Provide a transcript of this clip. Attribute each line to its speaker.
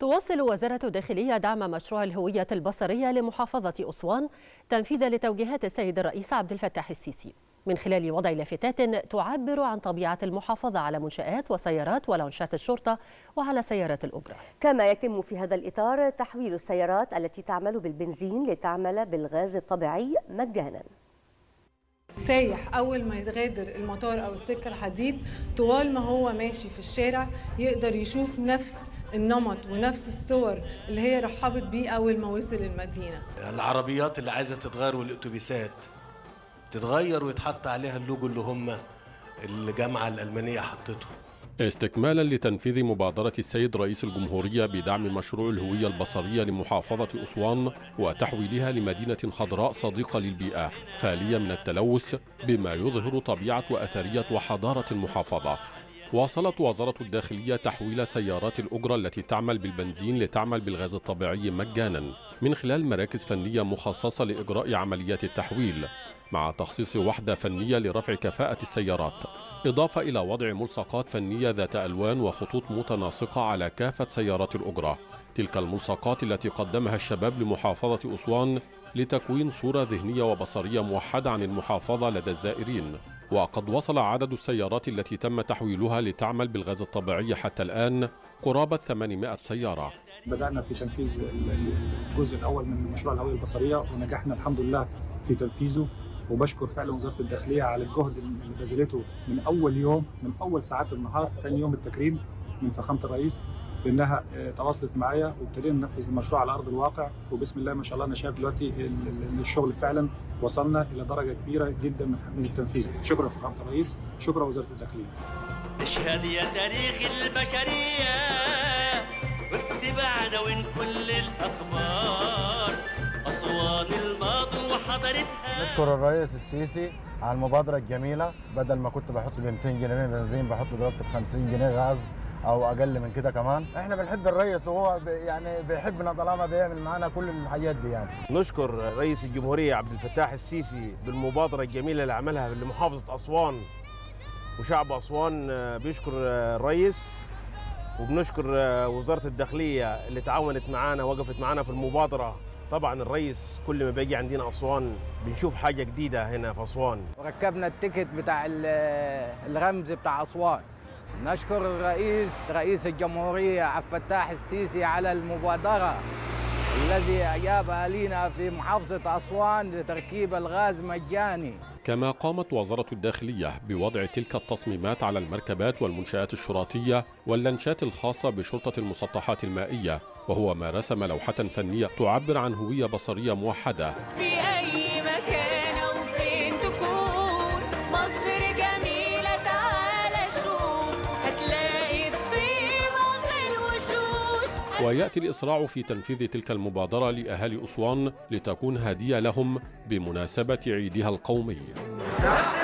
Speaker 1: تواصل وزارة الداخلية دعم مشروع الهوية البصرية لمحافظة أسوان تنفيذا لتوجيهات السيد الرئيس عبد الفتاح السيسي من خلال وضع لافتات تعبر عن طبيعة المحافظة على منشآت وسيارات ولانشات الشرطة وعلى سيارات الأجرة
Speaker 2: كما يتم في هذا الإطار تحويل السيارات التي تعمل بالبنزين لتعمل بالغاز الطبيعي مجانا
Speaker 3: سايح اول ما يغادر المطار او السكه الحديد طوال ما هو ماشي في الشارع يقدر يشوف نفس النمط ونفس الصور اللي هي رحبت بيه اول ما وصل المدينه
Speaker 4: العربيات اللي عايزه تتغير والاتوبيسات تتغير ويتحط عليها اللوجو اللي هم الجامعه الالمانيه حطته
Speaker 5: استكمالا لتنفيذ مبادرة السيد رئيس الجمهورية بدعم مشروع الهوية البصرية لمحافظة أسوان وتحويلها لمدينة خضراء صديقة للبيئة خالية من التلوث بما يظهر طبيعة وأثرية وحضارة المحافظة واصلت وزارة الداخلية تحويل سيارات الأجرة التي تعمل بالبنزين لتعمل بالغاز الطبيعي مجانا من خلال مراكز فنية مخصصة لإجراء عمليات التحويل مع تخصيص وحدة فنية لرفع كفاءة السيارات إضافة إلى وضع ملصقات فنية ذات ألوان وخطوط متناسقة على كافة سيارات الأجرة تلك الملصقات التي قدمها الشباب لمحافظة أسوان لتكوين صورة ذهنية وبصرية موحدة عن المحافظة لدى الزائرين وقد وصل عدد السيارات التي تم تحويلها لتعمل بالغاز الطبيعي حتى الآن قرابة 800 سيارة
Speaker 6: بدأنا في تنفيذ الجزء الأول من مشروع الهوية البصرية ونجحنا الحمد لله في تنفيذه وبشكر فعلا وزاره الداخليه على الجهد اللي بذلته من اول يوم من اول ساعات النهار ثاني يوم التكريم من فخامه الرئيس بانها تواصلت معايا وابتدينا ننفذ المشروع على ارض الواقع وبسم الله ما شاء الله انا شايف دلوقتي الشغل فعلا وصلنا الى درجه كبيره جدا من التنفيذ شكرا فخامه الرئيس شكرا وزاره الداخليه
Speaker 7: اشهد يا تاريخ البشريه واكتب عناوين كل الاخبار اسوان الماضي وحضرتها
Speaker 8: نشكر الرئيس السيسي على المبادره الجميله بدل ما كنت بحط ب 200 جنيه بنزين بحط دلوقتي ب 50 جنيه غاز او اقل من كده كمان احنا بنحب الرئيس وهو يعني بيحبنا طالما بيعمل معانا كل الحاجات دي يعني
Speaker 9: نشكر رئيس الجمهوريه عبد الفتاح السيسي بالمبادره الجميله اللي عملها لمحافظه اسوان وشعب اسوان بيشكر الرئيس وبنشكر وزاره الداخليه اللي تعاونت معانا وقفت معانا في المبادره طبعا الرئيس كل ما بيجي عندنا اسوان بنشوف حاجه جديده هنا في اسوان
Speaker 10: ركبنا التيكت بتاع الرمز بتاع اسوان نشكر الرئيس رئيس الجمهوريه عبد الفتاح السيسي على المبادره الذي اجابها لنا في محافظه اسوان لتركيب الغاز مجاني
Speaker 5: كما قامت وزارة الداخلية بوضع تلك التصميمات على المركبات والمنشآت الشرطية واللانشات الخاصة بشرطة المسطحات المائية وهو ما رسم لوحة فنية تعبر عن هوية بصرية موحدة
Speaker 11: في أي مكان أو فين تكون مصر جميلة تعالى شوف هتلاقي الطيبة في الوشوش
Speaker 5: ويأتي الإسراع في تنفيذ تلك المبادرة لأهالي أسوان لتكون هدية لهم بمناسبة عيدها القومي